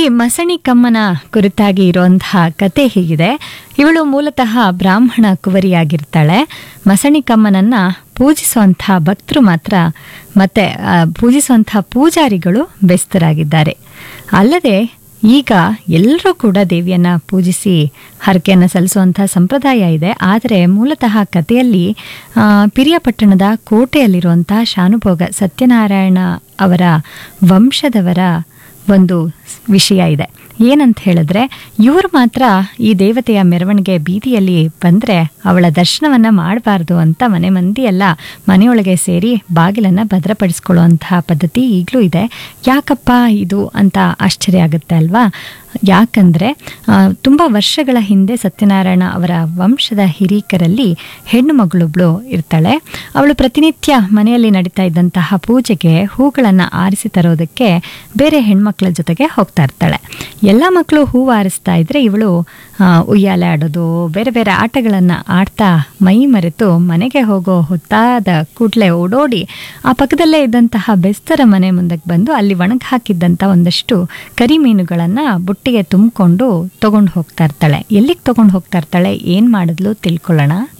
ಮಸಣಿ ಕಮ್ಮನ ಕುರಿತಾಗಿ ಇರುವಂತಹ ಕತೆ ಹೀಗಿದೆ ಇವಳು ಮೂಲತಃ ಬ್ರಾಹ್ಮಣ ಕುವರಿಯಾಗಿರ್ತಾಳೆ ಮಸಣಿ ಕಮ್ಮನನ್ನ ಪೂಜಿಸುವಂಥ ಭಕ್ತರು ಮಾತ್ರ ಮತ್ತೆ ಆ, ಪೂಜಿಸುವಂಥ ಪೂಜಾರಿಗಳು ಬೆಸ್ತರಾಗಿದ್ದಾರೆ ಅಲ್ಲದೆ ಈಗ ಎಲ್ಲರೂ ಕೂಡ ದೇವಿಯನ್ನ ಪೂಜಿಸಿ ಹರಕೆಯನ್ನು ಸಲ್ಲಿಸುವಂಥ ಸಂಪ್ರದಾಯ ಇದೆ ಆದರೆ ಮೂಲತಃ ಕಥೆಯಲ್ಲಿ ಆ, ಪಿರಿಯಾಪಟ್ಟಣದ ಕೋಟೆಯಲ್ಲಿರುವಂಥ ಶಾನುಭೋಗ ಸತ್ಯನಾರಾಯಣ ಅವರ ವಂಶದವರ ಒಂದು ವಿಷಯ ಇದೆ ಏನಂತ ಹೇಳಿದ್ರೆ ಇವರು ಮಾತ್ರ ಈ ದೇವತೆಯ ಮೆರವಣಿಗೆ ಬೀದಿಯಲ್ಲಿ ಬಂದರೆ ಅವಳ ದರ್ಶನವನ್ನ ಮಾಡಬಾರ್ದು ಅಂತ ಮನೆ ಮಂದಿ ಎಲ್ಲ ಮನೆಯೊಳಗೆ ಸೇರಿ ಬಾಗಿಲನ್ನು ಭದ್ರಪಡಿಸ್ಕೊಳ್ಳುವಂತಹ ಪದ್ಧತಿ ಈಗಲೂ ಇದೆ ಯಾಕಪ್ಪ ಇದು ಅಂತ ಆಶ್ಚರ್ಯ ಆಗುತ್ತೆ ಅಲ್ವಾ ಯಾಕಂದ್ರೆ ಆ, ತುಂಬ ವರ್ಷಗಳ ಹಿಂದೆ ಸತ್ಯನಾರಾಯಣ ಅವರ ವಂಶದ ಹಿರೀಕರಲ್ಲಿ ಹೆಣ್ಣು ಮಗಳೊಬ್ಳು ಇರ್ತಾಳೆ ಅವಳು ಪ್ರತಿನಿತ್ಯ ಮನೆಯಲ್ಲಿ ನಡೀತಾ ಇದ್ದಂತಹ ಪೂಜೆಗೆ ಹೂಗಳನ್ನು ಆರಿಸಿ ತರೋದಕ್ಕೆ ಬೇರೆ ಹೆಣ್ಮಕ್ಳ ಜೊತೆಗೆ ಹೋಗ್ತಾ ಇರ್ತಾಳೆ ಎಲ್ಲ ಮಕ್ಕಳು ಹೂವು ಆರಿಸ್ತಾ ಇದ್ರೆ ಇವಳು ಆ, ಉಯ್ಯಾಲೆ ಆಡೋದು ಬೇರೆ ಬೇರೆ ಆಟಗಳನ್ನು ಆಡ್ತಾ ಮೈ ಮರೆತು ಮನೆಗೆ ಹೋಗೋ ಹೊತ್ತಾದ ಕೂಡಲೇ ಓಡೋಡಿ ಆ ಪಕ್ಕದಲ್ಲೇ ಇದ್ದಂತಹ ಬೆಸ್ತರ ಮನೆ ಮುಂದಕ್ಕೆ ಬಂದು ಅಲ್ಲಿ ಒಣಗಿ ಹಾಕಿದ್ದಂಥ ಒಂದಷ್ಟು ಕರಿಮೀನುಗಳನ್ನು ಬುಟ್ಟಿಗೆ ತುಂಬಿಕೊಂಡು ತಗೊಂಡು ಹೋಗ್ತಾ ಇರ್ತಾಳೆ ಎಲ್ಲಿಗೆ ತಗೊಂಡು ಹೋಗ್ತಾ ಇರ್ತಾಳೆ ಏನು ಮಾಡಿದ್ಲು ತಿಳ್ಕೊಳ್ಳೋಣ